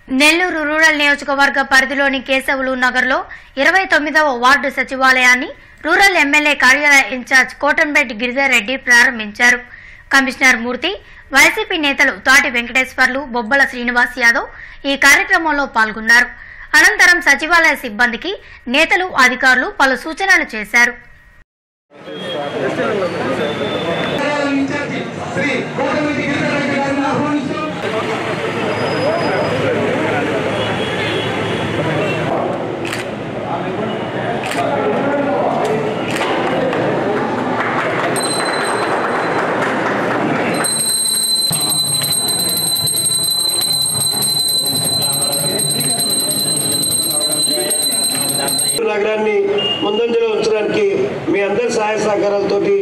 Nellore rural నియోజకవర్గ పరిధిలోని కేశవులు నగర్లో ఇరవై తొమ్మిదవ వార్డు సచివాలయాన్ని రూరల్ ఎమ్మెల్యే కార్యాలయ ఇన్ఛార్జ్ కోటంరెడ్డి గిరిజారెడ్డి ప్రారంభించారు కమిషనర్ మూర్తి వైసీపీ నేతలు తాటి వెంకటేశ్వర్లు బొబ్బల శ్రీనివాస్ యాదవ్ ఈ కార్యక్రమంలో పాల్గొన్నారు అనంతరం సచివాలయ సిబ్బందికి నేతలు అధికారులు పలు సూచనలు చేశారు శ్రీ కోటమిటి గిరిజారెడ్డి గారిని ఆహ్వానిస్తూ నగరాన్ని ముందంజలో ఉంచడానికి మీ అందరి సహాయ సహకారాలతోటి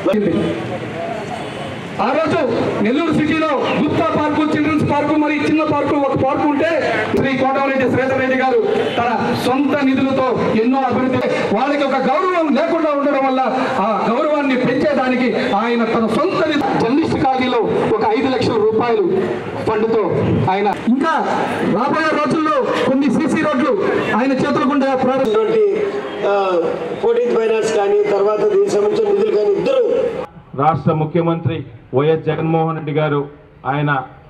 ఆ రోజు నెల్లూరు సిటీలో గుప్తా పార్కు చిల్డ్రన్స్ పార్కు మరి చిన్న పార్కు ఒక పార్కు ఉంటే శ్రీ కోటమిరెడ్డి శ్రీధర్ రెడ్డి గారు తన సొంత నిధులతో ఎన్నో అభివృద్ధి వాళ్ళకి ఒక గౌరవం లేకుండా ఉండడం వల్ల ఆ గౌరవాన్ని పెంచేదానికి ఆయన తన సొంత నిధు- జర్నలిస్ట్ కాలనీలో ఒక ఐదు లక్షల రూపాయలు ఫండ్తో ఆయన ఇంకా రాబోయే రోజుల్లో కొన్ని సీసీ రోడ్లు ఆయన చేతుల గుండా ప్రారంభ ఉన్నటువంటి ఫోర్టీన్త్ ఫైనాన్స్ కానీ తర్వాత దీనికి సంబంధించిన నిధులు కానీ ఇద్దరు రాష్ట్ర ముఖ్యమంత్రి వైఎస్ జగన్మోహన్ రెడ్డి గారు ఆయన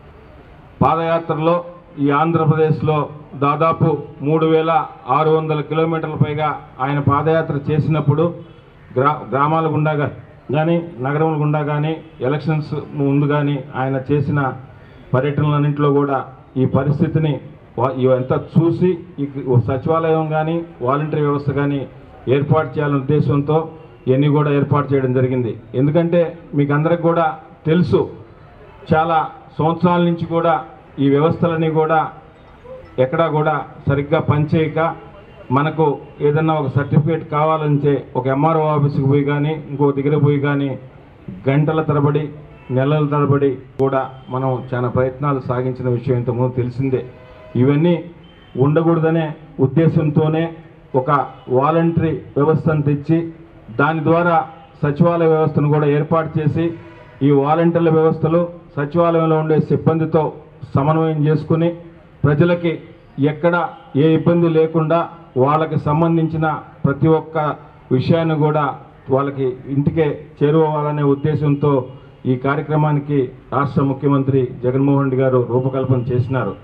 పాదయాత్రలో ఈ ఆంధ్రప్రదేశ్లో దాదాపు మూడు వేల ఆరు వందల కిలోమీటర్ల పైగా ఆయన పాదయాత్ర చేసినప్పుడు గ్రా గ్రామాల గుండా కానీ నగరముల గుండా కానీ ఎలక్షన్స్ ముందు కానీ ఆయన చేసిన పర్యటనలన్నింటిలో కూడా ఈ పరిస్థితిని వా- ఇవంతా చూసి ఈ సచివాలయం కానీ వాలంటరీ వ్యవస్థ కానీ ఏర్పాటు చేయాలనే ఉద్దేశంతో ఇవన్నీ కూడా ఏర్పాటు చేయడం జరిగింది ఎందుకంటే మీకు అందరికి కూడా తెలుసు చాలా సంవత్సరాల నుంచి కూడా ఈ వ్యవస్థలన్నీ కూడా ఎక్కడా కూడా సరిగ్గా పనిచేయక మనకు ఏదన్నా ఒక సర్టిఫికేట్ కావాలంటే ఒక ఎంఆర్ఓ ఆఫీస్కి పోయి కానీ ఇంకో దగ్గర పోయి కానీ గంటల తరబడి నెలల తరబడి కూడా మనం చాలా ప్రయత్నాలు సాగించిన విషయం ఇంతకుముందు తెలిసిందే ఇవన్నీ ఉండకూడదనే ఉద్దేశంతోనే ఒక వాలంటరీ వ్యవస్థను తెచ్చి దాని ద్వారా సచివాలయ వ్యవస్థను కూడా ఏర్పాటు చేసి ఈ వాలంటీర్ల వ్యవస్థలో సచివాలయంలో ఉండే సిబ్బందితో సమన్వయం చేసుకుని ప్రజలకి ఎక్కడ ఏ ఇబ్బంది లేకుండా వాళ్ళకి సంబంధించిన ప్రతి ఒక్క విషయాన్ని కూడా వాళ్ళకి ఇంటికే చేరువవ్వాలనే ఉద్దేశంతో ఈ కార్యక్రమానికి రాష్ట్ర ముఖ్యమంత్రి జగన్మోహన్ రెడ్డి గారు రూపకల్పన చేసినారు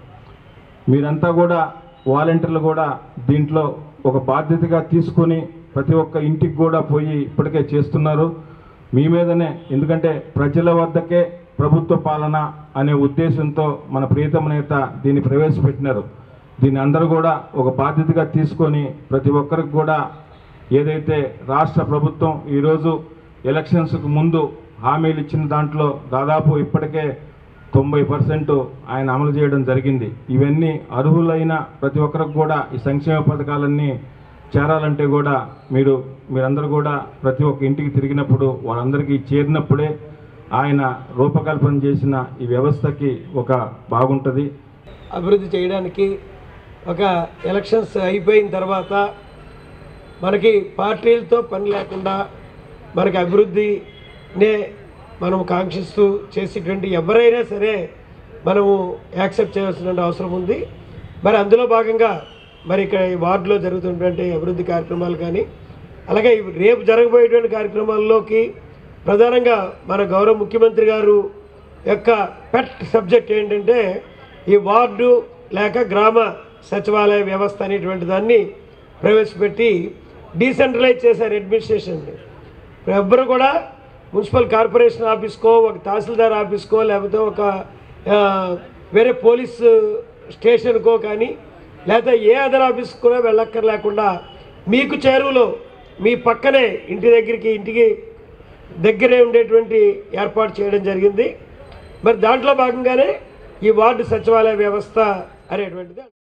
మీరంతా కూడా వాలంటీర్లు కూడా దీంట్లో ఒక బాధ్యతగా తీసుకొని ప్రతి ఒక్క ఇంటికి కూడా పోయి ఇప్పటికే చేస్తున్నారు మీ మీదనే ఎందుకంటే ప్రజల వద్దకే ప్రభుత్వ పాలన అనే ఉద్దేశంతో మన ప్రియతమ నేత దీన్ని ప్రవేశపెట్టినారు దీన్ని అందరూ కూడా ఒక బాధ్యతగా తీసుకొని ప్రతి ఒక్కరికి కూడా ఏదైతే రాష్ట్ర ప్రభుత్వం ఈరోజు ఎలక్షన్స్కు ముందు హామీలు ఇచ్చిన దాంట్లో దాదాపు ఇప్పటికే తొంభై పర్సెంట్ ఆయన అమలు చేయడం జరిగింది ఇవన్నీ అర్హులైన ప్రతి ఒక్కరికి కూడా ఈ సంక్షేమ పథకాలన్నీ చేరాలంటే కూడా మీరు మీరందరూ కూడా ప్రతి ఒక్క ఇంటికి తిరిగినప్పుడు వాళ్ళందరికీ చేరినప్పుడే ఆయన రూపకల్పన చేసిన ఈ వ్యవస్థకి ఒక బాగుంటుంది అభివృద్ధి చేయడానికి ఒక ఎలక్షన్స్ అయిపోయిన తర్వాత మనకి పార్టీలతో పని లేకుండా మనకి అభివృద్ధినే మనం కాంక్షిస్తూ చేసేటువంటి ఎవరైనా సరే మనము యాక్సెప్ట్ చేయాల్సిన అవసరం ఉంది మరి అందులో భాగంగా మరి ఇక్కడ ఈ వార్డులో జరుగుతున్నటువంటి అభివృద్ధి కార్యక్రమాలు కానీ అలాగే ఇవి రేపు జరగబోయేటువంటి కార్యక్రమాల్లోకి ప్రధానంగా మన గౌరవ ముఖ్యమంత్రి గారు యొక్క పెట్ సబ్జెక్ట్ ఏంటంటే ఈ వార్డు లేక గ్రామ సచివాలయ వ్యవస్థ అనేటువంటి దాన్ని ప్రవేశపెట్టి డీసెంట్రలైజ్ చేశారు అడ్మినిస్ట్రేషన్ని ఎవ్వరు కూడా మున్సిపల్ కార్పొరేషన్ ఆఫీస్కో ఒక తహసీల్దార్ ఆఫీస్కో లేకపోతే ఒక ఆ, వేరే పోలీస్ స్టేషన్కో కానీ లేకపోతే ఏ అదర్ ఆఫీస్కి కూడా వెళ్ళక్కర్ లేకుండా మీకు చేరువలో మీ పక్కనే ఇంటి దగ్గరికి ఇంటికి దగ్గరే ఉండేటువంటి ఏర్పాటు చేయడం జరిగింది మరి దాంట్లో భాగంగానే ఈ వార్డు సచివాలయ వ్యవస్థ అనేటువంటిది